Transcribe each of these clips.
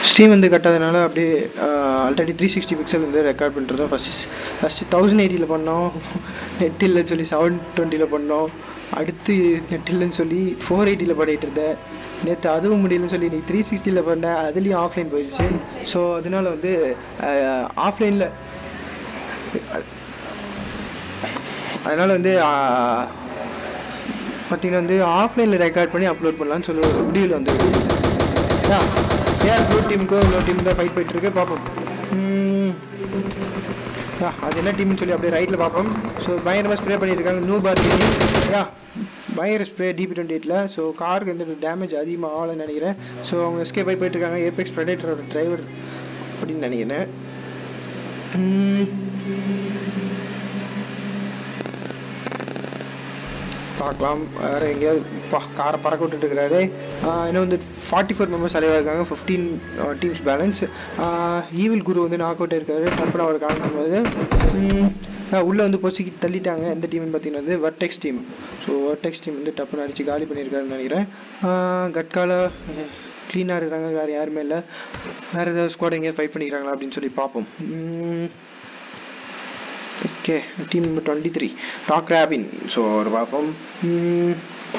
stream வந்து கட்டாதனால அப்படியே ஆல்ரெடி த்ரீ சிக்ஸ்டி பிக்சல் வந்து ரெக்கார்ட் பண்ணுறோம் ஃபஸ்ட் ஃபஸ்ட்டு தௌசண்ட் எயிட்டியில் பண்ணோம் நெட் இல்லைன்னு சொல்லி செவன் டுவெண்ட்டியில் பண்ணோம் அடுத்து நெட் இல்லைன்னு சொல்லி ஃபோர் எயிட்டியில் பண்ணிகிட்டு இருந்தேன் நேற்று அதுவும் முடியலன்னு சொல்லி நீ த்ரீ சிக்ஸ்டியில் பண்ணேன் அதுலேயும் ஆஃப்லைன் போயிடுச்சு ஸோ அதனால வந்து ஆஃப்லைனில் அதனால் வந்து பார்த்தீங்கன்னா வந்து ஆஃப்லைனில் ரெக்கார்ட் பண்ணி அப்லோட் பண்ணலான்னு சொல்லி ஒரு முடிவில் வந்து ஏன் ப்ளூ டீமுக்கும் இன்னொரு டீம் தான் ஃபைட் போயிட்டு இருக்கு பார்ப்போம் உம், யா அது என்ன டீம்னு சொல்லி அப்படியே ரைட்டில் பார்ப்போம் ஸோ பயங்கரமாக ஸ்ப்ரே பண்ணியிருக்காங்க நூ பார் டீம் யா பயங்கர ஸ்ப்ரே டிபி டுவெண்ட்டி எயிட்டில் ஸோ காருக்கு வந்து டேமேஜ் அதிகமாக ஆகலைன்னு நினைக்கிறேன் ஸோ அவங்க எஸ்கேப் ஆகி போயிட்டு இருக்காங்க ஏபெக்ஸ் ப்ரெடேட்டரோட டிரைவர் அப்படின்னு நினைக்கிறேன் உம், பார்க்கலாம் வேறு எங்கேயாவது பா காரை பறக்க விட்டுட்டு இருக்கிறாரு இன்னும் வந்து ஃபார்ட்டி ஃபோர் மெம்பர்ஸ் அலைவாக இருக்காங்க fifteen teams balance evil guru வந்து நாக் அவுட் இருக்காரு டப்புன்னு அவர் காமிக்கும்போது உம், ஆஹ் உள்ள வந்து பொசிக்கி தள்ளிட்டாங்க எந்த டீம்னு பார்த்தீங்கன்னா வந்து Vertex team so Vertex team வந்து டப்புன்னு அடிச்சு காலி பண்ணியிருக்காருன்னு நினைக்கிறேன் ஆஹ் கட்கால க்ளீனாக இருக்கிறாங்க வேறு யாருமே இல்லை வேறு ஏதாவது ஸ்குவாட் எங்கேயாவது ஃபைட் பண்ணிக்கிறாங்களா அப்படின்னு சொல்லி பார்ப்போம் உம், okay team number twenty three rock robin so ஒரு பார்ப்போம் ம்,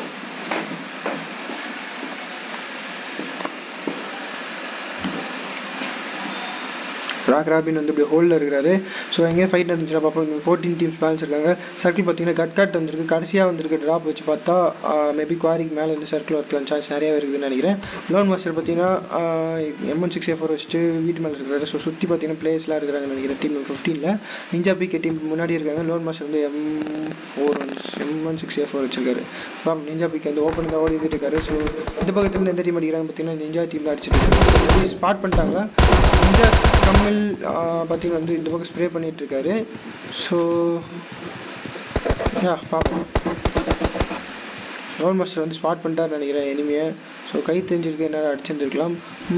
ராக் ராபின் வந்து இப்படி ஹோல்டில் இருக்கிறாரு ஸோ எங்கேயா ஃபைட் நடந்துச்சுன்னா பார்ப்போம் ஃபோர்டீன் டீம்ஸ் பேலன்ஸ் இருக்காங்க சர்க்கிள் பார்த்தீங்கன்னா கட் கட் வந்திருக்கு கடைசியாக வந்திருக்கு ட்ராப் வச்சு பார்த்தா மேபி குவாரிக்கு மேலே வந்து சர்க்கிள் வரதுக்கான சான்ஸ் நிறையாவே இருக்குதுன்னு நினைக்கிறேன் லோன் மாஸ்டர் பார்த்தீங்கன்னா எம்என் சிக்ஸ் ஏ ஃபோர் வச்சுட்டு வீட்டு மேலே இருக்கிறாரு ஸோ சுற்றி பார்த்தீங்கன்னா பிளேயர்ஸ்லாம் இருக்கிறாங்கன்னு நினைக்கிறேன் டீம் ஃபிஃப்டீனில் நிஞ்சா பிகே டீம் முன்னாடி இருக்காங்க லோன் மாஸ்டர் வந்து M four one M one six A four வச்சிருக்காரு பாம் நிஞ்சா பிகே வந்து ஓப்பன் தான் ஓடிட்டு இருக்காரு ஸோ இந்த பக்கத்துல எந்த டீம் அடிக்கிறாங்க பார்த்தீங்கன்னா நிஞ்சா டீமில் அடிச்சிட்டு இருக்காங்க ஸ்பாட் பண்ணிட்டாங்க நிஞ்சா கம்மில் பார்த்தீங்கன்னா வந்து இந்த பக்கம் ஸ்ப்ரே பண்ணிட்டு இருக்காரு ஸோ யா பார்ப்போம் லோன் மாஸ்டர் வந்து ஸ்பாட் பண்ணிட்டாருன்னு நினைக்கிறேன் எனிமையை ஸோ கை தெரிஞ்சிருக்கு என்ன அடிச்சிருந்துருக்கலாம்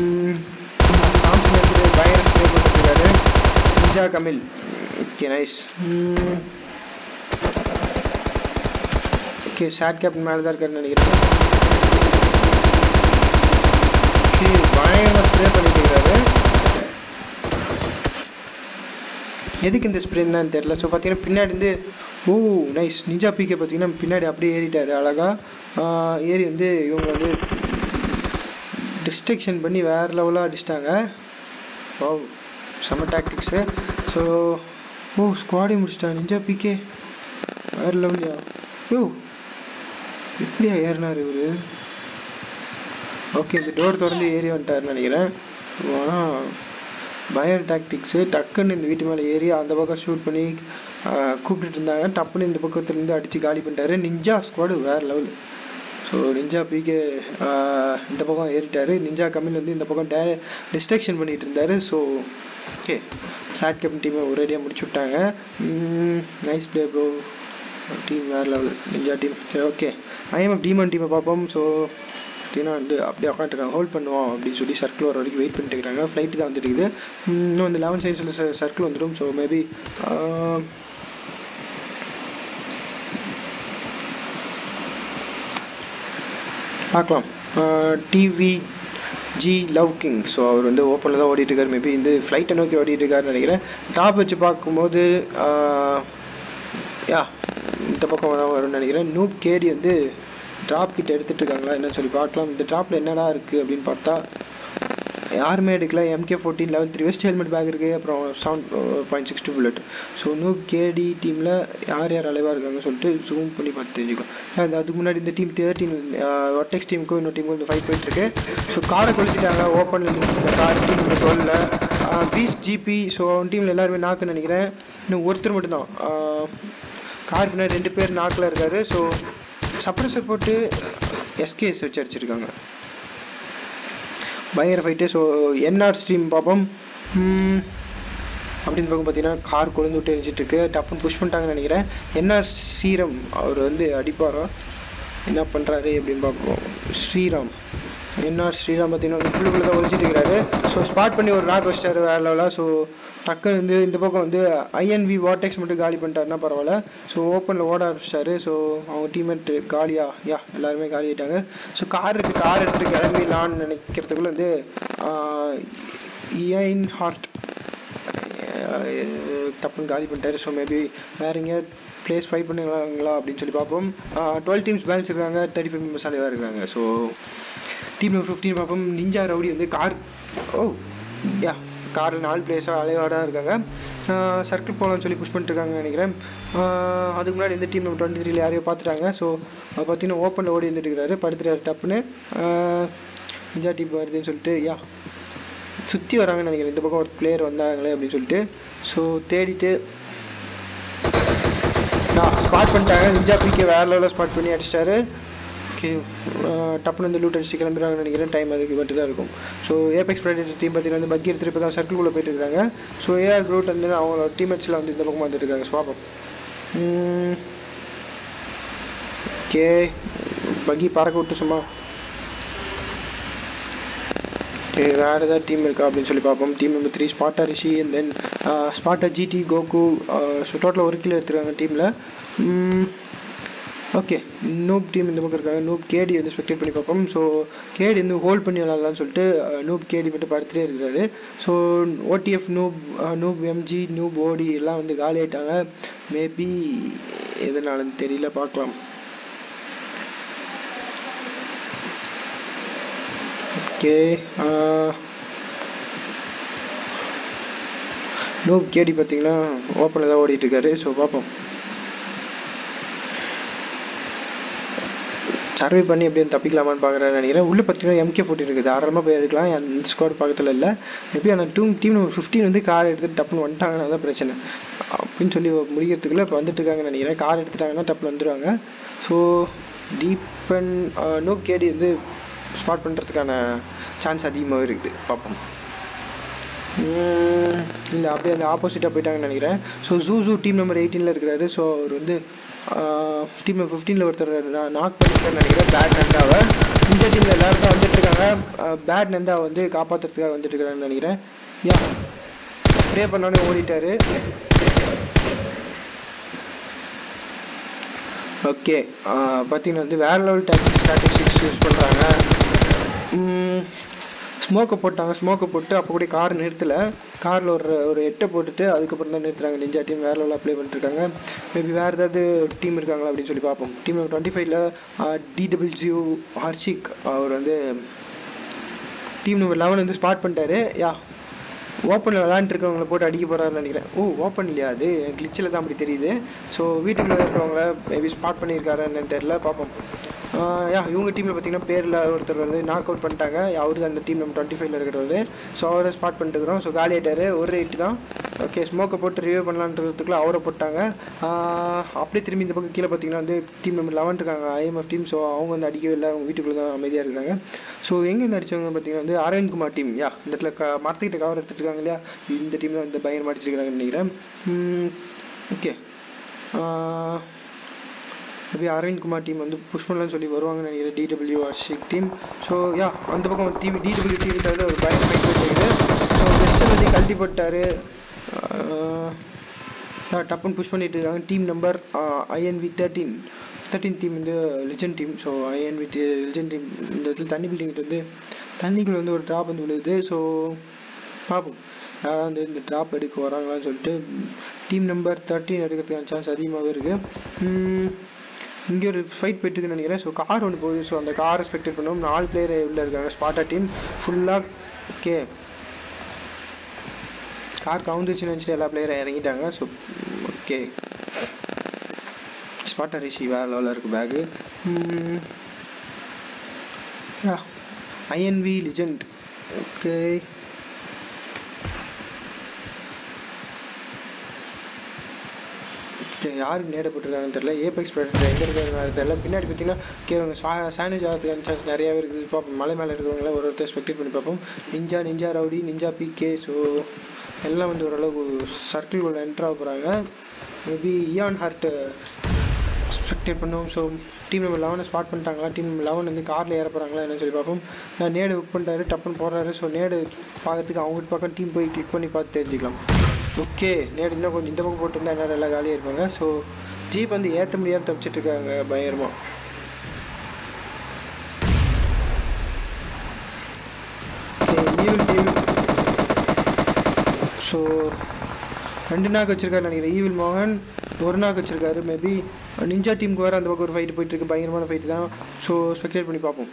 பயங்கர ஸ்ப்ரே பண்ணிருக்காரு நிஞ்சா கமில் okay nice okay short captain மேலே தான் இருக்காருன்னு நினைக்கிறேன் ஓகே பயங்கரமாக ஸ்ப்ரே பண்ணிட்டு இருக்காரு எதுக்கு இந்த ஸ்ப்ரேன்னு தான் தெரியல ஸோ பார்த்தீங்கன்னா பின்னாடி இருந்து ஓ நைஸ் நிஞ்சா பிகே பார்த்தீங்கன்னா பின்னாடி அப்படியே ஏறிட்டாரு அழகா ஆஹ் ஏறி வந்து இவங்க வந்து டிஸ்ட்ரக்ஷன் பண்ணி வேற லெவலாக அடிச்சிட்டாங்க ஓ செம்ம டாக்டிக்ஸு ஸோ ஓ ஸ்குவாடே முடிச்சிட்டாங்க நிஞ்சா பிகே வேற லெவலியா யோ எப்படியா ஏறினார் இவரு ஓகே இந்த டோர் திறந்து ஏறி வந்துட்டாருன்னு நினைக்கிறேன் ஆனால் பயர் டாக்டிக்ஸு டக்குன்னு இந்த வீட்டு மேலே ஏறி அந்த பக்கம் ஷூட் பண்ணி ஆஹ், கூப்பிட்டுட்டு இருந்தாங்க டப்புன்னு இந்த பக்கத்துலேருந்து அடித்து காலி பண்ணிட்டாரு நிஞ்சா ஸ்குவாடு வேறு லெவல் ஸோ நிஞ்சா பிகே இந்த பக்கம் ஏறிட்டாரு நிஞ்சா கம்மில் வந்து இந்த பக்கம் டே டிஸ்ட்ரக்ஷன் பண்ணிட்டு இருந்தாரு ஸோ ஓகே சாட் கேப்டன் டீமை ஒரேடியாக முடிச்சு விட்டாங்க நைஸ் பிளே ப்ரோ டீம் வேறு லெவல் நிஞ்சா டீம் சரி ஓகே ஐஎம்எஃப் டீமன் டீமை பார்ப்போம் ஸோ பார்த்தீங்கன்னா வந்து அப்படியே உட்காந்துருக்காங்க ஹோல்ட் பண்ணுவோம் அப்படின்னு சொல்லி சர்க்கிள் வர வரைக்கும் வெயிட் பண்ணிட்டு இருக்காங்க ஃப்ளைட்டு தான் வந்துட்டு இருக்குது உம், இன்னும் வந்து லெவன் சைஸில் சர்க்கிள் வந்துடும் ஸோ மேபி பார்க்கலாம் TV G love king so அவர் வந்து ஓப்பனில் தான் ஓடிட்டு இருக்காரு மேபி இந்த ஃப்ளைட்டை நோக்கி ஓடிட்டு இருக்காருன்னு நினைக்கிறேன் டாப் வச்சு பார்க்கும்போது யா இந்த பக்கம் தான் வரும்னு நினைக்கிறேன் நூப் கேடி வந்து ட்ராப் கிட்ட எடுத்துட்டு இருக்காங்களா என்னன்னு சொல்லி பார்க்கலாம் இந்த ட்ராப்ல என்னடா இருக்கு அப்படின்னு பார்த்தா யாருமே எடுக்கல MK fourteen level three vest helmet bag இருக்கு அப்புறம் seven point six two bullet so noob KD டீமில் யார் யார் அலைவாக இருக்காங்கன்னு சொல்லிட்டு ஜூம் பண்ணி பார்த்து தெரிஞ்சுக்கலாம் அது அதுக்கு முன்னாடி இந்த டீம் தேர்ட்டின் ஒட்டெக்ஸ் டீமுக்கும் இன்னொரு டீமுக்கும் வந்து ஃபைட் போயிட்டு இருக்கு ஸோ காரை கொளுத்திட்டாங்க ஓப்பனில் இந்த கார் டீம் டுவெல்ல பீஸ் ஜிபி ஸோ அவன் டீமில் எல்லாருமே நாக்குன்னு நினைக்கிறேன் இன்னும் ஒருத்தர் மட்டும்தான் கார் பின்னாடி ரெண்டு பேர் நாக்கில் இருக்காரு ஸோ சப்ரஸர் போட்டு எஸ்கேஎஸ் வச்சு அடிச்சிருக்காங்க பயங்கர ஃபைட்டு ஸோ என்ஆர் ஸ்ட்ரீம் பார்ப்போம் ம், அப்படின்னு பார்க்கும் பார்த்தீங்கன்னா கார் கொழுந்து விட்டு எரிஞ்சிட்டு இருக்கு டப்புன்னு புஷ் பண்ணிட்டாங்கன்னு நினைக்கிறேன் என்ஆர் ஸ்ரீரம் அவர் வந்து அடிப்பாரா என்ன பண்ணுறாரு அப்படின்னு பார்ப்போம் ஸ்ரீராம் என்ஆர் ஸ்ரீராம் பார்த்தீங்கன்னா உள்ளுக்குள்ள தான் ஒழிச்சிட்டு இருக்கிறாரு ஸோ ஸ்பாட் பண்ணி ஒரு நாக் வச்சிட்டாரு வேற லெவலாக ஸோ டக்குன்னு வந்து இந்த பக்கம் வந்து ஐஎன்வி வாட்டெக்ஸ் மட்டும் காலி பண்ணிட்டாருன்னா பரவாயில்ல ஸோ ஓப்பனில் ஓட ஆரம்பிச்சிட்டாரு ஸோ அவங்க டீம்மேட் காலியா யா எல்லாருமே காலி ஆயிட்டாங்க ஸோ கார் இருக்கு கார் எடுத்துட்டு கிளம்பிடலான்னு நினைக்கிறதுக்குள்ள வந்து இயன் ஹார்ட் டப்புன்னு காலி பண்ணிட்டாரு ஸோ மேபி வேற எங்கேயாவது பிளேஸ் ஃபைட் பண்ணுவாங்களா அப்படின்னு சொல்லி பார்ப்போம் டுவெல் டீம்ஸ் பேலன்ஸ் இருக்காங்க தேர்ட்டி ஃபைவ் மெம்பர்ஸ் அலைவாக இருக்காங்க ஸோ டீம் நம்பர் ஃபிஃப்டீன் பார்ப்போம் நிஞ்சா ரவுடி வந்து கார் ஓ யா காரில் நாலு பிளேஸாக அலைவாடாக இருக்காங்க சர்க்கிள் போகலான்னு சொல்லி புஷ் பண்ணிட்டு இருக்காங்கன்னு நினைக்கிறேன் ஆஹ் அதுக்கு முன்னாடி இந்த டீம் நம்பர் டுவெண்ட்டி த்ரீல யாரையோ பார்த்துட்டாங்க ஸோ பார்த்தீங்கன்னா ஓப்பனில் ஓடி வந்துட்டு இருக்கிறாரு படுத்துட்டாரு டப்புன்னு ஆஹ் நிஞ்சா டீம் வருதுன்னு சொல்லிட்டு யா சுற்றி வராங்கன்னு நினைக்கிறேன் இந்த பக்கம் ஒரு பிளேயர் வந்தாங்களே அப்படின்னு சொல்லிட்டு ஸோ தேடிட்டு நான் ஸ்பாட் பண்ணிட்டாங்க நிஞ்சா பிகே வேற லெவலில் ஸ்பாட் பண்ணி அடிச்சிட்டாரு ஓகே டப்புன்னு வந்து லூட் அடிச்சு கிளம்புறாங்கன்னு நினைக்கிறேன் டைம் அதுக்கு மட்டும் தான் இருக்கும் ஸோ ஏபெக்ஸ் ப்ரைடேட்டர் டீம் பார்த்தீங்கன்னா வந்து பக்கி எடுத்துட்டு இப்போ தான் சர்க்கிள்குள்ளே போயிட்டு இருக்காங்க ஸோ ஏஆர் க்ரூட் வந்து அவங்களோட டீம்மேட்ஸில் வந்து இந்த பக்கம் வந்துட்டு இருக்காங்க ஸோ பார்ப்போம் ஓகே பக்கி பறக்க விட்டு சும்மா ஓகே வேறு ஏதாவது டீம் இருக்கா அப்படின்னு சொல்லி பார்ப்போம் team number three Sparta Rishi and then Sparta GT Goku so டோட்டலாக ஒரு கிலோ எடுத்துருக்காங்க டீமில் ஓகே நூப் டீம் இந்த பக்கம் இருக்காங்க நூப் கேடி வந்து ஸ்பெக்டேட் பண்ணி பார்ப்போம் ஸோ கேடி வந்து ஹோல்ட் பண்ணி விளாட்லான்னு சொல்லிட்டு நூப் கேடி மட்டும் படுத்துட்டே இருக்கிறாரு so ODF noob noob MG noob OD எல்லாம் வந்து காலி ஆயிட்டாங்க மேபி எதனாலன்னு தெரியல பார்க்கலாம் ஓகே நூப் கேடி பார்த்தீங்கன்னா ஓப்பனில் தான் ஓடிட்டு இருக்காரு ஸோ பார்ப்போம் சர்வே பண்ணி எப்படியும் தப்பிக்கலாமான்னு பார்க்குறேன்னு நினைக்கிறேன் உள்ளே பார்த்தீங்கன்னா எம்கே ஃபோர்ட்டி இருக்குது தாராளமாக போய் எடுக்கலாம் அந்த ஸ்குவாட் பக்கத்தில் இல்லை மேபி அந்த டூ டீம் நம்பர் ஃபிஃப்டீன் வந்து கார் எடுத்துட்டு டப்புன்னு வந்துட்டாங்கன்னா தான் பிரச்சனை அப்படின்னு சொல்லி முடிக்கிறதுக்குள்ள இப்போ வந்துட்டு இருக்காங்கன்னு நினைக்கிறேன் கார் எடுத்துட்டாங்கன்னா டப்புன்னு வந்துடுவாங்க ஸோ டீப்பன் நோ கேடி வந்து ஸ்பாட் பண்ணுறதுக்கான சான்ஸ் அதிகமாக இருக்குது பார்ப்போம் இல்லை அப்படியே அந்த ஆப்போசிட்டாக போயிட்டாங்கன்னு நினைக்கிறேன் so ju ju team number எயிட்டீனில் இருக்கிறாரு ஸோ அவர் வந்து டீம் நம்பர் ஃபிஃப்டீனில் ஒருத்தர் நாக் பண்ணியிருக்காருன்னு நினைக்கிறேன் பேட் நந்தாவை இந்த டீமில் எல்லாரும் தான் வந்துட்டு இருக்காங்க பேட் நந்தா வந்து காப்பாற்றுறதுக்காக வந்துட்டு இருக்காருன்னு நினைக்கிறேன் யா ப்ரே பண்ணோடனே ஓடிட்டாரு ஓகே பார்த்தீங்கன்னா வந்து வேற லெவல் டாக்டிக் ஸ்டாட்டிஸ்டிக்ஸ் யூஸ் பண்ணுறாங்க ஸ்மோக்கை போட்டாங்க ஸ்மோக்கை போட்டு அப்போ கூட கார் நிறுத்தலை காரில் ஒரு ஒரு எட்டை போட்டுட்டு அதுக்கப்புறம் தான் நிறுத்துறாங்க நிஞ்சா டீம் வேற லெவலில் அப்ளை பண்ணிருக்காங்க மேபி வேறு ஏதாவது டீம் இருக்காங்களா அப்படின்னு சொல்லி பார்ப்போம் டீம் நம்பர் டுவெண்ட்டி ஃபைவ்ல டிடபிள்யூ ஹர்ஷிக் அவர் வந்து டீம் நம்பர் லெவன் வந்து ஸ்பாட் பண்ணிட்டாரு யா ஓப்பனில் விளாண்டுருக்கவங்கள போட்டு அடிக்க போகிறாருன்னு நினைக்கிறேன் ஓ ஓப்பன் இல்லையா அது கிளிச்சில் தான் அப்படி தெரியுது ஸோ வீட்டுக்குள்ளே இருக்கிறவங்கள மேபி ஸ்பாட் பண்ணியிருக்காருன்னு தெரியல பார்ப்போம் யா இவங்க டீமில் பார்த்தீங்கன்னா பேரில் ஒருத்தர் வந்து நாக் அவுட் பண்ணிட்டாங்க அவரு அந்த டீம் நம்ம டுவெண்ட்டி ஃபைவ்ல இருக்கிறவர் ஸோ அவரை ஸ்பாட் பண்ணிட்டு இருக்கிறோம் ஸோ காலி ஆயிட்டாரு ஒரு ரேட்டு தான் ஓகே ஸ்மோக்கை போட்டு ரிவ்யூ பண்ணலான்றதுக்குள்ள அவரை போட்டாங்க அப்படியே திரும்பி இந்த பக்கம் கீழே பார்த்தீங்கன்னா வந்து டீம் நம்பர் லெவன் இருக்காங்க ஐஎம்எஃப் டீம் ஸோ அவங்க வந்து அடிக்கவே இல்லை அவங்க வீட்டுக்குள்ளே தான் அமைதியாக இருக்காங்க ஸோ எங்கேருந்து அடிச்சவங்க பார்த்தீங்கன்னா வந்து அரவிந்த் குமார் டீம் யா இந்த இடத்துல க மரத்துக்கிட்ட கவர் எடுத்துட்டு இருக்காங்க இல்லையா இந்த டீம் தான் வந்து பயங்கரமாக அடிச்சிருக்காங்கன்னு நினைக்கிறேன் okay maybe Aravind Kumar team வந்து புஷ் பண்ணலாம்னு சொல்லி வருவாங்கன்னு நினைக்கிறேன் DW Harshik team so yeah அந்த பக்கம் டிவி டிடபிள்யூ டீம் கிட்ட ஒரு பயங்கர ஃபைட் போயிட்டு ஸோ வெஸ்டர் வந்து கழட்டி போட்டாரு டப்புன்னு புஷ் பண்ணிட்டு இருக்காங்க team number INV thirteen thirteen team வந்து legend team so INV legend team இந்த இடத்துல தண்ணி பில்டிங் வந்து தண்ணிக்குள்ள வந்து ஒரு ட்ராப் வந்து விழுகுது ஸோ பார்ப்போம் யாராவது வந்து இந்த ட்ராப் எடுக்க வராங்களான்னு சொல்லிட்டு டீம் நம்பர் தேர்ட்டின் எடுக்கிறதுக்கான சான்ஸ் அதிகமாகவே இருக்குது இங்கே ஒரு ஃபைட் போயிட்டுருக்குன்னு நினைக்கிறேன் ஸோ கார் ஒன்று போகுது ஸோ அந்த காரை ஸ்பெக்டேட் பண்ணுவோம் நாலு பிளேயர் உள்ளே இருக்காங்க ஸ்பாட்டா டீம் ஃபுல்லாக ஓகே கார் கவுந்துச்சுன்னு நினச்சிட்டு எல்லா பிளேயரும் இறங்கிட்டாங்க ஸோ ஓகே ஸ்பாட்டா ரிஷி வேறு லெவலில் இருக்குது பேகு ஐஎன்வி லிஜெண்ட் ஓகே யாருக்கு நேடப்பட்டிருக்காங்கன்னு தெரியல ஏபெக்ஸ் ப்ராடக்ட் எங்கே இருக்காங்க தெரியல பின்னாடி பார்த்தீங்கன்னா கேவங்க சாண்டேஜ் ஆகிறதுக்கான சான்ஸ் நிறையாவே இருக்குது பார்ப்போம் மலை மேலே இருக்கிறவங்கள ஒரு ஒருத்தர் ஸ்பெக்டேட் பண்ணி பார்ப்போம் ninja ninja rowdy ninja PK so எல்லாம் வந்து ஓரளவுக்கு சர்க்கிள் உள்ள என்ட்ரு ஆக போகிறாங்க மேபி இயான் ஹார்ட் ஸ்பெக்டேட் பண்ணுவோம் ஸோ டீம் நம்பர் லெவனை ஸ்பாட் பண்ணிட்டாங்களா டீம் நம்பர் லெவன் வந்து காரில் ஏற போகிறாங்களா என்னன்னு சொல்லி பார்ப்போம் நான் நேடு புக் பண்ணிட்டாரு டப்புன்னு போடுறாரு ஸோ நேடு பார்க்கறதுக்கு அவங்க பக்கம் டீம் போய் கிளிக் பண்ணி பார்த்து தெரிஞ்சுக்கலாம் ஓகே நேடு இன்னும் கொஞ்சம் இந்த பக்கம் போட்டிருந்தா என்ன எல்லாம் காலியாக இருப்பாங்க ஸோ ஜீப் வந்து ஏற்ற முடியாமல் தப்பிச்சிட்டு இருக்காங்க பயங்கரமா ஈவில் டீம் ஸோ ரெண்டு நாக்கு வச்சிருக்காரு நினைக்கிறேன் ஈவில் மோகன் ஒரு நாக்கு வச்சிருக்காரு மேபி நிஞ்சா டீமுக்கு வேறு அந்த பக்கம் ஒரு ஃபைட் போயிட்டு இருக்கு பயங்கரமான ஃபைட் தான் ஸோ ஸ்பெக்டேட் பண்ணி பார்ப்போம்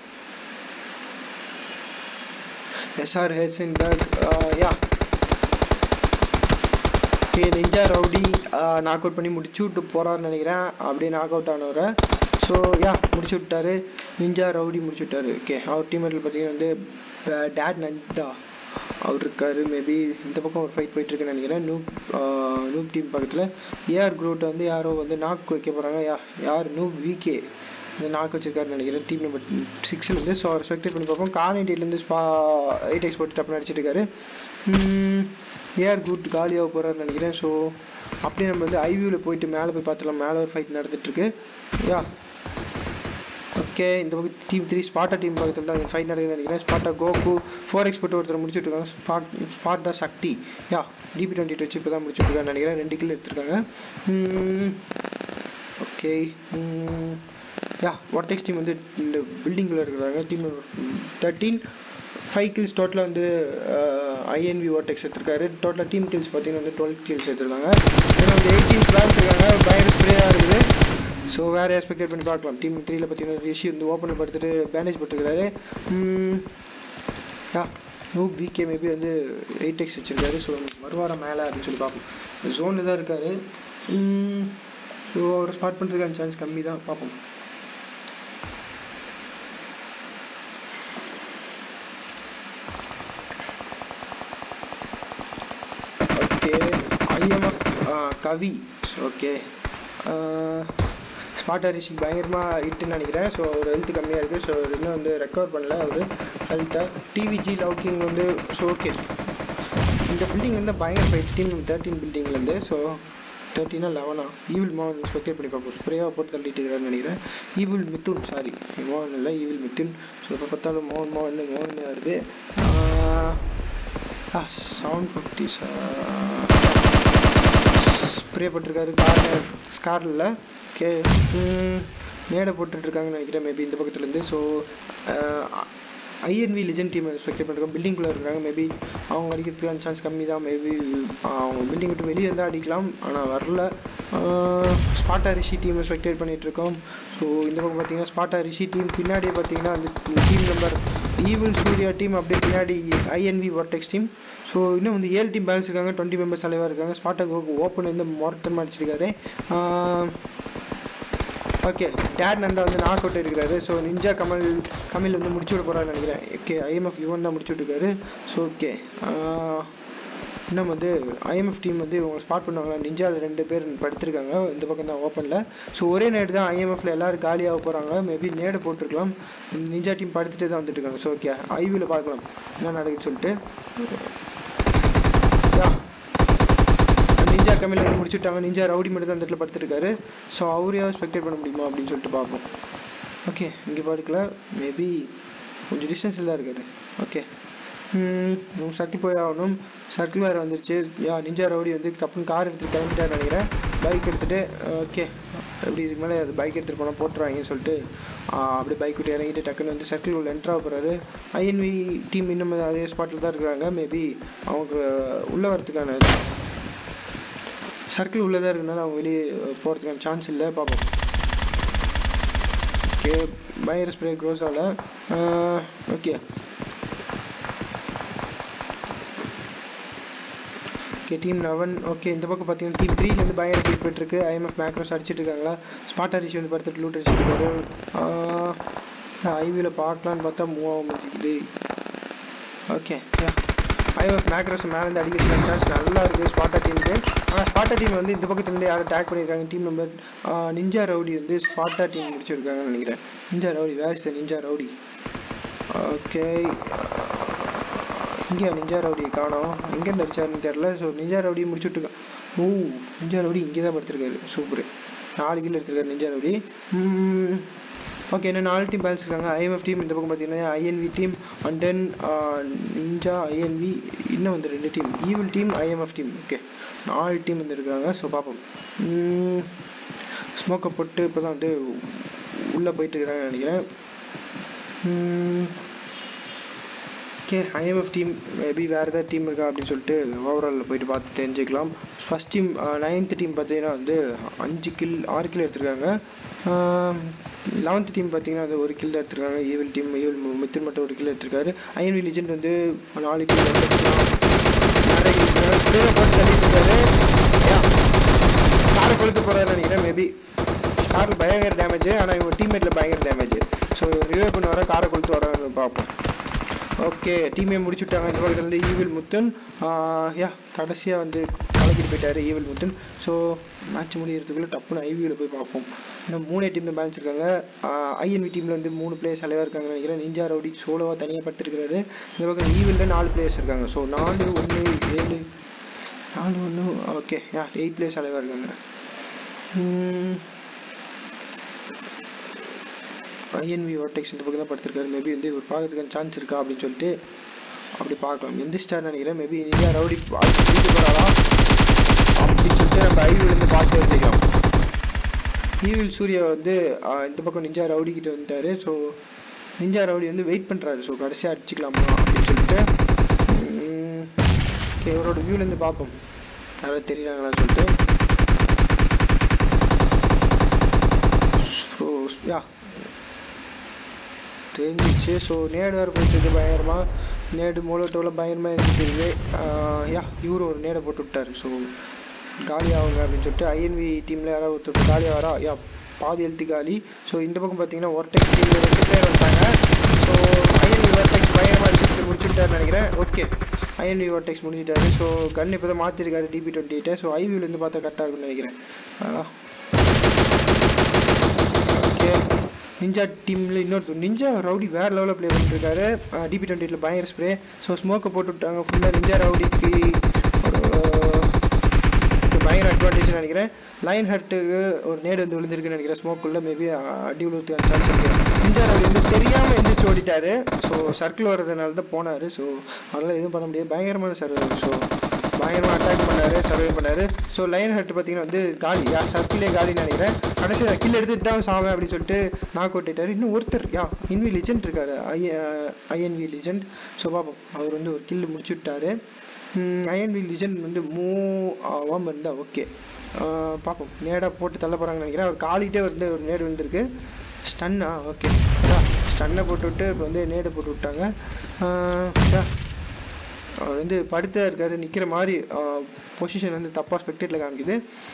SR Heisenberg yeah okay ninja rowdy knock out பண்ணி முடிச்சு விட்டு போறாருன்னு நினைக்கிறேன் அப்படியே நாக் அவுட் ஆனவரை ஸோ யா முடிச்சு விட்டாரு நிஞ்சா ரவுடி முடிச்சு விட்டாரு ஓகே அவர் டீம்மேட்டில் பார்த்தீங்கன்னா வந்து டேட் நந்தா அவர் இருக்காரு மேபி இந்த பக்கம் ஒரு ஃபைட் போயிட்டு இருக்குன்னு நினைக்கிறேன் நூப் நூப் டீம் பக்கத்தில் ஏஆர் குரூட் வந்து யாரோ வந்து நாக் வைக்க போகிறாங்க யா யார் நூப் விகே இந்த நாக்கு வச்சிருக்காருன்னு நினைக்கிறேன் டீம் நம்பர் சிக்ஸ்லேருந்து ஸோ அவர் ஸ்பெக்டேட் பண்ணி பார்ப்போம் கார்னேட்டிலேருந்து ஸ்பா எயிட் எக்ஸ் போட்டு டப்புன்னு அடிச்சிட்டு இருக்காரு ஏஆர் குட் காலியாக போகிறாருன்னு நினைக்கிறேன் ஸோ அப்படியே நம்ம வந்து ஐவியூவில் போயிட்டு மேலே போய் பார்த்துலாம் மேலே ஒரு ஃபைட் நடந்துட்டுருக்கு யா ஓகே இந்த பக்கம் டீம் த்ரீ ஸ்பாட்டா டீம் பக்கத்தில் தான் ஃபைட் நடக்குதுன்னு நினைக்கிறேன் ஸ்பாட்டா கோகு ஃபோர் எக்ஸ் போட்டு ஒருத்தர் முடிச்சுட்டு இருக்காங்க spot Sparta Shakti yeah DP twenty வச்சு இப்போ தான் முடிச்சுட்டு இருக்கான்னு நினைக்கிறேன் ரெண்டு கில் எடுத்திருக்காங்க ஓகே யா ஒர்டெக்ஸ் டீம் வந்து இந்த பில்டிங்கில் இருக்கிறாங்க டீம் தேர்ட்டீன் ஃபைவ் கில்ஸ் டோட்டலாக வந்து ஐஎன்வி ஓட்டெக்ஸ் எடுத்திருக்காரு டோட்டலாக டீம் கில்ஸ் பார்த்தீங்கன்னா வந்து டுவெல் கில்ஸ் எடுத்திருக்காங்க ஏன்னா வந்து எயிட்டீன் பிளான்ஸ் இருக்காங்க பயங்கர ஸ்ப்ரேயாக இருக்குது ஸோ வேறு எக்ஸ்பெக்டேட் பண்ணி பார்க்கலாம் டீம் த்ரீல பார்த்தீங்கன்னா ரிஷி வந்து ஓப்பன் படுத்துட்டு பேண்டேஜ் போட்டுருக்காரு யா நூ விகே மேபி வந்து எயிட் எக்ஸ் வச்சிருக்காரு ஸோ வருவாரா மேலே அப்படின்னு சொல்லி பார்ப்போம் ஜோனில் தான் இருக்காரு ஸோ அவர் ஸ்பாட் பண்ணுறதுக்கான சான்ஸ் கம்மி தான் பார்ப்போம் okay IMF Kavi okay smart Rishi பயங்கரமாக ஹிட்டுன்னு நினைக்கிறேன் ஸோ அவர் ஹெல்த் கம்மியாக இருக்குது ஸோ இன்னும் வந்து ரெக்கவர் பண்ணல அவர் ஹெல்த்தை டிவிஜி லவ்கிங் வந்து ஸோ ஓகே இந்த பில்டிங் வந்து பயங்கர ஃபைவ் டீம் தேர்ட்டின் பில்டிங்லேருந்து ஸோ தேர்ட்டினா லெவனா ஈவில் மோகன் ஸ்பெக்டேட் பண்ணி பார்ப்போம் ஸ்ப்ரேவாக போட்டு தள்ளிட்டு இருக்கிறான்னு நினைக்கிறேன் ஈவில் மித்துன் சாரி மோகன் இல்லை ஈவில் மித்துன் ஸோ இப்போ பார்த்தாலும் மோகன் மோகன் மோகன் வருது செவன் ஃபிஃப்டி ஸ்ப்ரே போட்டிருக்காரு கார்னர் ஸ்கார்லில் ஓகே மேடை போட்டுட்ருக்காங்கன்னு நினைக்கிறேன் மேபி இந்த பக்கத்துலேருந்து so INV legend team expect பண்ணிருக்கோம் பில்டிங்குள்ளே இருக்காங்க மேபி அவங்க அடிக்கிறதுக்கான சான்ஸ் கம்மி தான் மேபி அவங்க பில்டிங் விட்டு வெளியே இருந்தால் அடிக்கலாம் ஆனால் வரல ஸ்பாட்டா ரிஷி டீம் எக்ஸ்பெக்டேட் பண்ணிட்டு இருக்கோம் ஸோ இந்த பக்கம் பார்த்தீங்கன்னா ஸ்பாட்டா ரிஷி டீம் பின்னாடியே பார்த்தீங்கன்னா அந்த team number evil Surya team அப்படியே பின்னாடி ஐஎன்வி ஒர்டெக்ஸ் டீம் ஸோ இன்னும் வந்து ஏழு டீம் பேலன்ஸ் இருக்காங்க டுவெண்ட்டி மெம்பர்ஸ் அளவாக இருக்காங்க ஸ்பாட்டா ஓப்பன் வந்து மொத்தமாக அடிச்சிருக்காரு ஓகே டேட் நந்தா வந்து நாக் அவுட் இருக்கிறாரு ஸோ நிஞ்சா கமல் கமில் வந்து முடிச்சு விட போகிறான்னு நினைக்கிறேன் ஓகே ஐஎம்எஃப் யுவன் தான் முடிச்சு விட்டுருக்காரு ஸோ ஓகே இன்னும் வந்து ஐஎம்எஃப் டீம் வந்து இவங்க ஸ்பாட் பண்ணுவாங்க நிஞ்சாவில் ரெண்டு பேர் படுத்திருக்காங்க இந்த பக்கம் தான் ஓப்பனில் ஸோ ஒரே நேடு தான் ஐஎம்எஃப்ல எல்லாரும் காலியாக போகிறாங்க மேபி நேடு போட்டிருக்கலாம் நிஞ்சா டீம் படுத்துட்டு தான் வந்துட்டு இருக்காங்க ஸோ ஓகே ஐவியில் பார்க்கலாம் என்ன நடக்குதுன்னு சொல்லிட்டு நிஞ்சா கம்மியில் வந்து முடிச்சுட்டாங்க நிஞ்சா ரவுடி மட்டும் தான் அந்த இடத்துல படுத்துருக்காரு ஸோ அவரையாவது ஸ்பெக்டேட் பண்ண முடியுமா அப்படின்னு சொல்லிட்டு பார்ப்போம் ஓகே இங்கே படுக்கல மேபி கொஞ்சம் டிஸ்டன்ஸில் தான் இருக்காரு ஓகே நம்ம சர்க்கிள் போய் ஆகணும் சர்க்கிள் வேறு வந்துருச்சு யா நிஞ்சா ரவுடி வந்து டப்புன்னு கார் எடுத்துகிட்டு கிளம்பிட்டாரு நினைக்கிறேன் பைக் எடுத்துகிட்டு ஓகே எப்படி இதுக்கு மேலே அது பைக் எடுத்துகிட்டு போனால் போட்டுருவாங்கன்னு சொல்லிட்டு அப்படியே பைக் விட்டு இறங்கிட்டு டக்குன்னு வந்து சர்க்கிள் உள்ள என்ட்ரா போகிறாரு ஐஎன்வி டீம் இன்னும் அதே ஸ்பாட்டில் தான் இருக்கிறாங்க மேபி அவங்க உள்ளே வரதுக்கான சர்க்கிள் உள்ளதாக இருக்கனால அவங்க வெளியே போகிறதுக்கான சான்ஸ் இல்லை பார்ப்போம் ஓகே பயர் ஸ்ப்ரே க்ரோஸ் ஆகல okay okay team eleven okay இந்த பக்கம் பார்த்தீங்கன்னா டீம் த்ரீலேருந்து பயங்கர பீட் போயிட்டுருக்கு ஐஎம்எஃப் மேக்ரோஸ் அடிச்சிட்டு இருக்காங்களா ஸ்பாட் அரிசி வந்து படுத்துட்டு லூட் அடிச்சிட்டு இருக்காரு ஐவியில் பார்க்கலான்னு பார்த்தா மூவ் ஆக மாட்டேங்குது ஓகே ஐஎம்எஃப் மேக்ரோஸ் மேலேருந்து அடிக்கிறதுக்கான சான்ஸ் நல்லா இருக்குது ஸ்பாட்டா டீமுக்கு ஆனால் ஸ்பாட்டா டீம் வந்து இந்த பக்கத்துலேருந்து யாரும் டேக் பண்ணியிருக்காங்க டீம் நம்பர் நிஞ்சா ரவுடி வந்து ஸ்பாட்டா டீம் முடிச்சிருக்காங்கன்னு நினைக்கிறேன் ninja rowdy where is ninja rowdy okay இங்கே நிஞ்சா ரவுடியை காணோம் எங்கேருந்து அடிச்சாருன்னு தெரில ஸோ நிஞ்சா ரவுடி முடிச்சுட்ருக்கான் ஓ நிஞ்சா ரவுடி இங்கே தான் படுத்திருக்காரு சூப்பர் நாலு கிலோ எடுத்திருக்காரு நிஞ்சா ரவுடி ஓகே இன்னும் நாலு டீம் பேலன்ஸ் இருக்காங்க ஐஎம்எஃப் டீம் இந்த பக்கம் பார்த்தீங்கன்னா INV team and then ninja INV இன்னும் வந்து ரெண்டு team evil team IMF team okay நாலு டீம் வந்து இருக்காங்க ஸோ பார்ப்போம் ஸ்மோக்கை போட்டு இப்போ தான் வந்து உள்ளே போயிட்டு இருக்கிறாங்கன்னு நினைக்கிறேன் ஓகே ஐஎம்எஃப் டீம் மேபி வேறு ஏதாவது டீம் இருக்கா அப்படின்னு சொல்லிட்டு ஓவராலில் போயிட்டு பார்த்து தெரிஞ்சுக்கலாம் ஃபஸ்ட் டீம் நைன்த் டீம் பார்த்தீங்கன்னா வந்து அஞ்சு கில் ஆறு கில் எடுத்திருக்காங்க லெவன்த் டீம் பார்த்தீங்கன்னா வந்து ஒரு கில் தான் எடுத்திருக்காங்க ஈவில் டீம் ஈவில் மித்தின் மட்டும் ஒரு கில் எடுத்திருக்காரு ஐஎன்வி லிஜெண்ட் வந்து நாலு கில் நிறைய கில் போட்டு தள்ளிட்டு இருக்காரு காரை கொளுத்து போகிறாருன்னு நினைக்கிறேன் மேபி காரில் பயங்கர டேமேஜ் ஆனால் இவங்க டீம்மேட்டில் பயங்கர டேமேஜ் ஸோ ரிவே பண்ண வர காரை கொளுத்து வரான்னு பார்ப்போம் ஓகே டீமே முடிச்சு விட்டாங்க இந்த பக்கத்துல இருந்து ஈவில் முத்தன் யா கடைசியாக வந்து கலக்கிட்டு போயிட்டாரு ஈவில் முத்தன் ஸோ மேட்ச் முடியறதுக்குள்ள டப்புன்னு ஐவியில் போய் பார்ப்போம் இன்னும் மூணே டீம் தான் பேலன்ஸ் இருக்காங்க ஐஎன்வி டீமில் வந்து மூணு பிளேயர்ஸ் அலைவாக இருக்காங்கன்னு நினைக்கிறேன் நிஞ்சா ரவுடி சோலோவாக தனியாக படுத்திருக்கிறாரு இந்த பக்கம் ஈவிலில் நாலு பிளேயர்ஸ் இருக்காங்க ஸோ நாலு ஒன்று ஏழு நாலு ஒன்று ஓகே யா எயிட் பிளேயர்ஸ் அலைவாக இருக்காங்க ஐஎன்வி ஓட்டெக்ஸ் இந்த பக்கம் தான் படுத்திருக்காரு மேபி வந்து இவர் பார்க்கறதுக்கான சான்ஸ் இருக்கா அப்படின்னு சொல்லிட்டு அப்படி பார்க்கலாம் எந்த ஸ்டார் நினைக்கிறேன் மேபி இந்தியா ரவுடி வீட்டு போகிறாரா அப்படின்னு சொல்லிட்டு நம்ம ஐவிலேருந்து பார்த்து தெரிஞ்சுக்கலாம் ஈவில் சூர்யா வந்து இந்த பக்கம் நிஞ்சா ரவுடி கிட்ட வந்துட்டாரு ஸோ நிஞ்சா ரவுடி வந்து வெயிட் பண்ணுறாரு ஸோ கடைசியாக அடிச்சுக்கலாமா அப்படின்னு சொல்லிட்டு ஓகே இவரோட வியூலேருந்து பார்ப்போம் யாராவது தெரியுறாங்களான்னு சொல்லிட்டு ஸோ யா தெரிஞ்சிச்சு ஸோ நேடு வேறு போயிட்டு பயங்கரமாக நேடு மோலோட்டோவில் பயங்கரமாக இருந்துச்சு யா இவரு ஒரு நேடை போட்டு விட்டார் ஸோ காலி ஆகுங்க அப்படின்னு சொல்லிட்டு ஐஎன்வி டீமில் யாராவது ஒருத்தர் காலி ஆகிறா யா பாதி எழுத்து காலி ஸோ இந்த பக்கம் பார்த்தீங்கன்னா ஒர்டெக்ஸ் டீமில் ரெண்டு பேர் வந்தாங்க ஸோ ஐஎன்வி ஒர்டெக்ஸ் பயங்கரமாக அடிச்சு முடிச்சுட்டாருன்னு நினைக்கிறேன் ஓகே ஐஎன்வி ஒர்டெக்ஸ் முடிஞ்சிட்டாரு ஸோ கன் இப்போ தான் மாற்றிருக்காரு டிபி டுவெண்ட்டி எயிட்டை ஸோ ஐவிலேருந்து பார்த்தா கரெக்டாக இருக்கும்னு நினைக்கிறேன் ஓகே நிஞ்சா டீமில் இன்னொருத்தர் நிஞ்சா ரவுடி வேறு லெவலில் ப்ளே பண்ணிருக்காரு டிபி டுவெண்ட்டி எயிட்டில் பயங்கர ஸ்ப்ரே ஸோ ஸ்மோக்கை போட்டு விட்டாங்க ஃபுல்லாக நிஞ்சா ரவுடிக்கு பயங்கர அட்வான்டேஜ் நினைக்கிறேன் லைன் ஹர்ட்டுக்கு ஒரு நேடு வந்து விழுந்திருக்குன்னு நினைக்கிறேன் ஸ்மோக்குள்ள மேபி அடி விழுத்துக்கான சான்ஸ் இருக்கு நிஞ்சா ரவுடி வந்து தெரியாமல் எந்திரிச்சு ஓடிட்டாரு ஸோ சர்க்கிள் வர்றதுனால தான் போனார் ஸோ அதெல்லாம் எதுவும் பண்ண முடியாது பயங்கரமான சர்வர் ஸோ பயங்கரமாக அட்டாக் பண்ணாரு சர்வே பண்ணாரு ஸோ லைன் ஹர்ட் பார்த்தீங்கன்னா வந்து காலி யா சர்க்கிளே காலின்னு நினைக்கிறேன் கடைசியில் கில் எடுத்து தான் சாவேன் அப்படின்னு சொல்லிட்டு நாக் அவுட் ஆயிட்டாரு இன்னும் ஒருத்தர் யா இன்வி லிஜெண்ட் இருக்காரு ஐ ஐஎன்வி லிஜெண்ட் ஸோ பார்ப்போம் அவர் வந்து ஒரு கில் முடிச்சு விட்டாரு ஐஎன்வி லிஜெண்ட் வந்து மூவ் ஆகாமல் இருந்தால் ஓகே பார்ப்போம் நேடாக போட்டு தள்ள போகிறாங்கன்னு நினைக்கிறேன் அவர் காலிகிட்டே வந்து ஒரு நேடு வந்திருக்கு ஸ்டன்னா ஓகே ஸ்டன்னை போட்டு விட்டு இப்போ வந்து நேடை போட்டு விட்டாங்க அவர் வந்து படுத்த இருக்காரு நிற்கிற மாதிரி பொசிஷன் வந்து தப்பாக ஸ்பெக்டேட்டில் காமிக்குது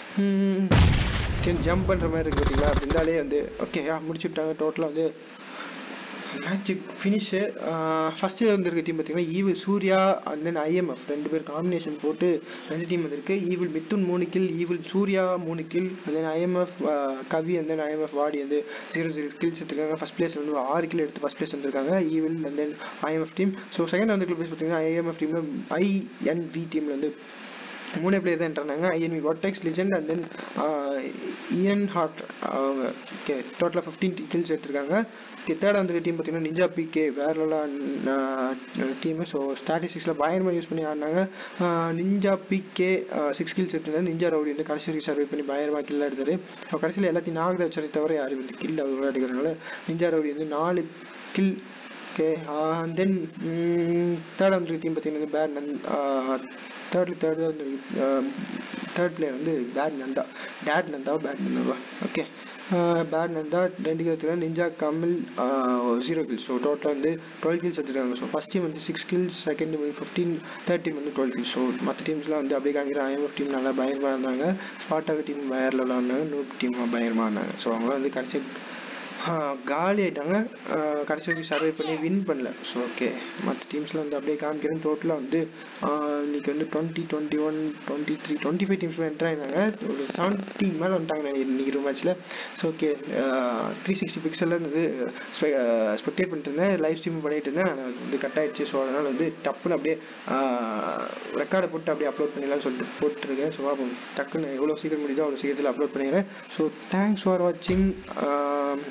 ஜம்ப் பண்ணுற மாதிரி இருக்கு பார்த்தீங்களா அப்படி இருந்தாலே வந்து ஓகே யா முடிச்சு விட்டாங்க டோட்டலாக வந்து மேட்ச்சு ஃபினிஷு ஃபஸ்ட்டு வந்திருக்க டீம் பார்த்தீங்கன்னா evil Surya and then IMF ரெண்டு பேர் காம்பினேஷன் போட்டு ரெண்டு டீம் வந்திருக்கு ஈவில் மித்துன் மூணு கில் ஈவில் சூர்யா மூணு kill and then IMF Kavi and then IMF Vadi வந்து ஜீரோ ஜீரோ கில்ஸ் எடுத்துருக்காங்க ஃபஸ்ட் பிளேஸ் வந்து ஆறு கில் எடுத்து ஃபஸ்ட் பிளேஸ் வந்திருக்காங்க evil and then IMF team so second வந்து பிளேஸ் பார்த்தீங்கன்னா ஐஎம்எஃப் டீமில் ஐஎன்வி டீமில் வந்து மூணே பிளேயர் தான் என்ட்ரானாங்க INV vortex legend and then Ian Hart அவங்க ஓகே டோட்டலாக ஃபிஃப்டீன் கில்ஸ் எடுத்திருக்காங்க ஓகே தேர்ட் வந்து டீம் பார்த்தீங்கன்னா நிஞ்சா பிகே வேற டீமு ஸோ ஸ்டாட்டிஸ்டிக்ஸில் பயங்கரமாக யூஸ் பண்ணி ஆடினாங்க நிஞ்சா பிகே சிக்ஸ் கில்ஸ் எடுத்திருந்தாரு நிஞ்சா ரவுடி வந்து கடைசி வரைக்கும் சர்வே பண்ணி பயங்கரமாக கில் எடுத்தாரு ஸோ கடைசியில் எல்லாத்தையும் நாகதை வச்சதை தவிர யாரும் வந்து கில் அவர் எடுக்கிறதுனால நிஞ்சா ரவுடி வந்து நாலு கில் ஓகே தென் தேர்ட் வந்து டீம் பார்த்தீங்கன்னா பேட் நன் தேர்ட்ல தேர்ட் வந்து தேர்ட் பிளேயர் வந்து பேட் நந்தா டேட் நந்தா பேட் நந்தாவா ஓகே பேட் நந்தா ரெண்டு கிலோ நிஞ்சா கமில் ஜீரோ கில்ஸ் ஸோ டோட்டலாக வந்து டுவெல் கில்ஸ் எடுத்துருக்காங்க ஸோ ஃபஸ்ட் டீம் வந்து சிக்ஸ் கில்ஸ் செகண்ட் டீம் வந்து ஃபிஃப்டீன் தேர்ட் டீம் வந்து டுவெல் கில்ஸ் ஸோ மற்ற டீம்ஸ்லாம் வந்து அப்படியே காமிக்கிற ஐஎம்எஃப் டீம் நல்லா பயங்கரமாக இருந்தாங்க ஸ்பாட்டாக டீம் பயரில் விளாண்டாங்க நூப் டீம் பயங்கரமாக இருந்தாங்க ஸோ அவங்களாம் வந்து கடைசி காலி ஆயிட்டாங்க கடைசி வரைக்கும் சர்வை பண்ணி வின் பண்ணல ஸோ ஓகே மற்ற டீம்ஸில் வந்து அப்படியே காமிக்கிறேன் டோட்டலாக வந்து இன்னைக்கு வந்து twenty twenty one twenty three twenty five teams entry ஆயிருந்தாங்க ஒரு செவன்ட்டி மேலே வந்துட்டாங்க இன்னைக்கு ஒரு மேட்ச்சில் ஸோ ஓகே த்ரீ சிக்ஸ்டி பிக்சலில் வந்து ஸ்பெக்டேட் பண்ணிட்டு இருந்தேன் லைவ் ஸ்ட்ரீம் பண்ணிட்டு இருந்தேன் அது வந்து கட் ஆயிடுச்சு ஸோ அதனால் வந்து டப்புன்னு அப்படியே ரெக்கார்டை போட்டு அப்படியே அப்லோட் பண்ணிடலாம்னு சொல்லிட்டு போட்டுருக்கேன் ஸோ அப்போ டக்குன்னு எவ்வளோ சீக்கிரம் முடியுதோ அவ்வளோ சீக்கிரத்தில் அப்லோட் பண்ணிடுறேன் ஸோ தேங்க்ஸ் ஃபார் வாட்சிங்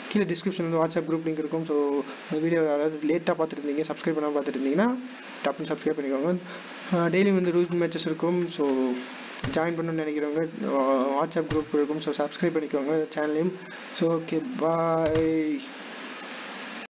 கீழே டிஸ்கிரிப்ஷன் வந்து வாட்ஸ்அப் குரூப் லிங்க் இருக்கும் ஸோ இந்த வீடியோ யாராவது லேட்டாக பார்த்துட்டு இருந்தீங்க சப்ஸ்கிரைப் பண்ணாமல் பார்த்துட்டு இருந்தீங்கன்னா டப்புன்னு சப்ஸ்கிரைப் பண்ணிக்கோங்க டெய்லியும் வந்து ரூல்ஸ் மேட்சஸ் இருக்கும் ஸோ ஜாயின் பண்ணணும்னு நினைக்கிறவங்க வாட்ஸ்அப் குரூப் இருக்கும் ஸோ சப்ஸ்கிரைப் பண்ணிக்கோங்க சேனலையும் ஸோ ஓகே பாய்